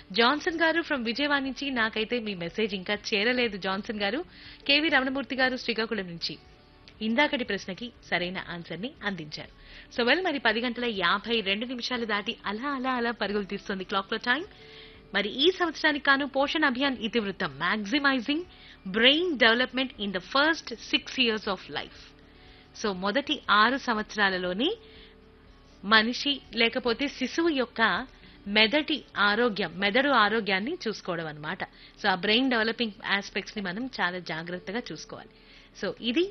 Johnson గారు from Vijayawada నుంచి నాకైతే మీ మెసేజ్ ఇంకా చేరలేదు జాన్సన్ గారు కేవి రమణమూర్తి గారు శ్రీకాకుళం నుంచి ఇందాకటి ప్రశ్నకి సరైన ఆన్సర్ ని అందించారు సో వెల్ మరి పది గంటల యాభై రెండు నిమిషాలు దాటి అలా అలా అలా పరుగులు తీస్తుంది క్లాక్ లో టైం మరి ఈ సంవత్సరానికి కాను పోషణ్ అభియాన్ ఇతివృత్తం maximising brain development in the first six years of life so మొదటి ఆరు సంవత్సరాలలోని మనిషి లేకపోతే శిశువు యొక్క మెదటి ఆరోగ్యం మెదడు ఆరోగ్యాన్ని చూసుకోవడం అన్నమాట సో ఆ బ్రెయిన్ డెవలపింగ్ ఆస్పెక్ట్స్ ని మనం చాలా జాగ్రత్తగా చూసుకోవాలి సో ఇది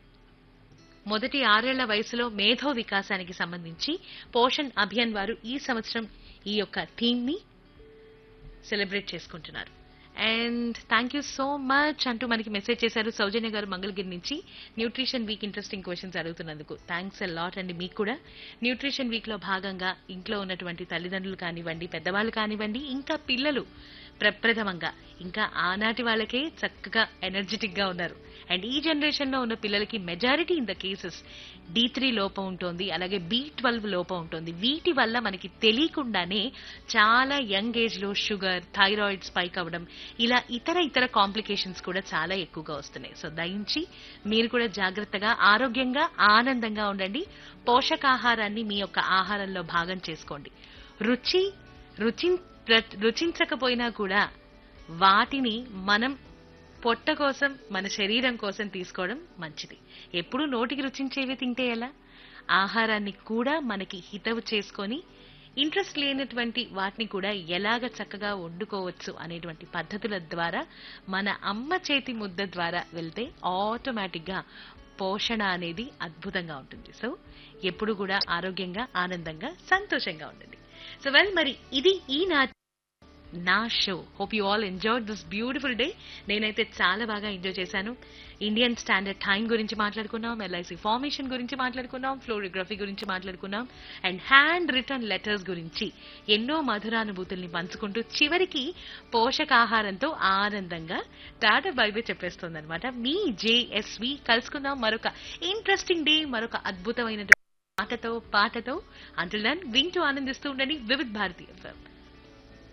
మొదటి ఆరేళ్ల వయసులో మేధో వికాసానికి సంబంధించి పోషణ్ అభియాన్ వారు ఈ సంవత్సరం ఈ యొక్క థీమ్ ని సెలబ్రేట్ చేసుకుంటున్నారు and thank you so much అంటూ మనకి మెసేజ్ చేశారు సౌజన్య గారు మంగళగిరి నుంచి న్యూట్రిషన్ వీక్ ఇంట్రెస్టింగ్ క్వశ్చన్స్ అడుగుతున్నందుకు థ్యాంక్స్ ఎ లాట్ అండి మీకు కూడా న్యూట్రిషన్ వీక్ లో భాగంగా ఇంట్లో ఉన్నటువంటి తల్లిదండ్రులు కానివ్వండి పెద్దవాళ్ళు కానివ్వండి ఇంకా పిల్లలు ప్రప్రథమంగా ఇంకా ఆనాటి వాళ్ళకే చక్కగా ఎనర్జెటిక్ గా ఉన్నారు అండ్ ఈ జనరేషన్ లో ఉన్న పిల్లలకి majority in the cases D three లోపం ఉంటుంది అలాగే బి ట్వెల్వ్ లోపం ఉంటుంది వీటి వల్ల మనకి తెలియకుండానే చాలా యంగ్ ఏజ్ లో షుగర్ థైరాయిడ్ స్పైక్ అవ్వడం ఇలా ఇతర ఇతర కాంప్లికేషన్స్ కూడా చాలా ఎక్కువగా వస్తున్నాయి సో దయించి మీరు కూడా జాగ్రత్తగా ఆరోగ్యంగా ఆనందంగా ఉండండి పోషకాహారాన్ని మీ యొక్క ఆహారంలో భాగం చేసుకోండి రుచి రుచి రుచించకపోయినా కూడా వాటిని మనం పొట్ట కోసం మన శరీరం కోసం తీసుకోవడం మంచిది ఎప్పుడు నోటికి రుచించేవి తింటే ఎలా ఆహారాన్ని కూడా మనకి హితవు చేసుకొని ఇంట్రెస్ట్ లేనటువంటి వాటిని కూడా ఎలాగ చక్కగా వండుకోవచ్చు అనేటువంటి పద్ధతుల ద్వారా మన అమ్మ చేతి ముద్ద ద్వారా వెళ్తే ఆటోమేటిక్ గా పోషణ అనేది అద్భుతంగా ఉంటుంది సో ఎప్పుడు కూడా ఆరోగ్యంగా ఆనందంగా సంతోషంగా ఉండండి సో వెల్ మరి ఇది ఈనాటి నా show hope you all enjoy this beautiful day నేనైతే చాలా బాగా ఎంజాయ్ చేశాను ఇండియన్ స్టాండర్డ్ టైం గురించి మాట్లాడుకున్నాం ఎల్ఐసి ఫార్మేషన్ గురించి మాట్లాడుకున్నాం ఫ్లోరిగ్రఫీ గురించి మాట్లాడుకున్నాం అండ్ హ్యాండ్ రిటర్న్ లెటర్స్ గురించి ఎన్నో మధురానుభూతుల్ని పంచుకుంటూ చివరికి పోషకాహారంతో ఆనందంగా టాటా బైబే చెప్పేస్తుంది అనమాట మీ జేఎస్వి కలుసుకుందాం మరొక ఇంట్రెస్టింగ్ డే మరొక అద్భుతమైన మాటతో పాటతో అంటుల్ దన్ వింటూ ఆనందిస్తూ ఉండండి వివిధ్ భారతి ఎఫ్ఎం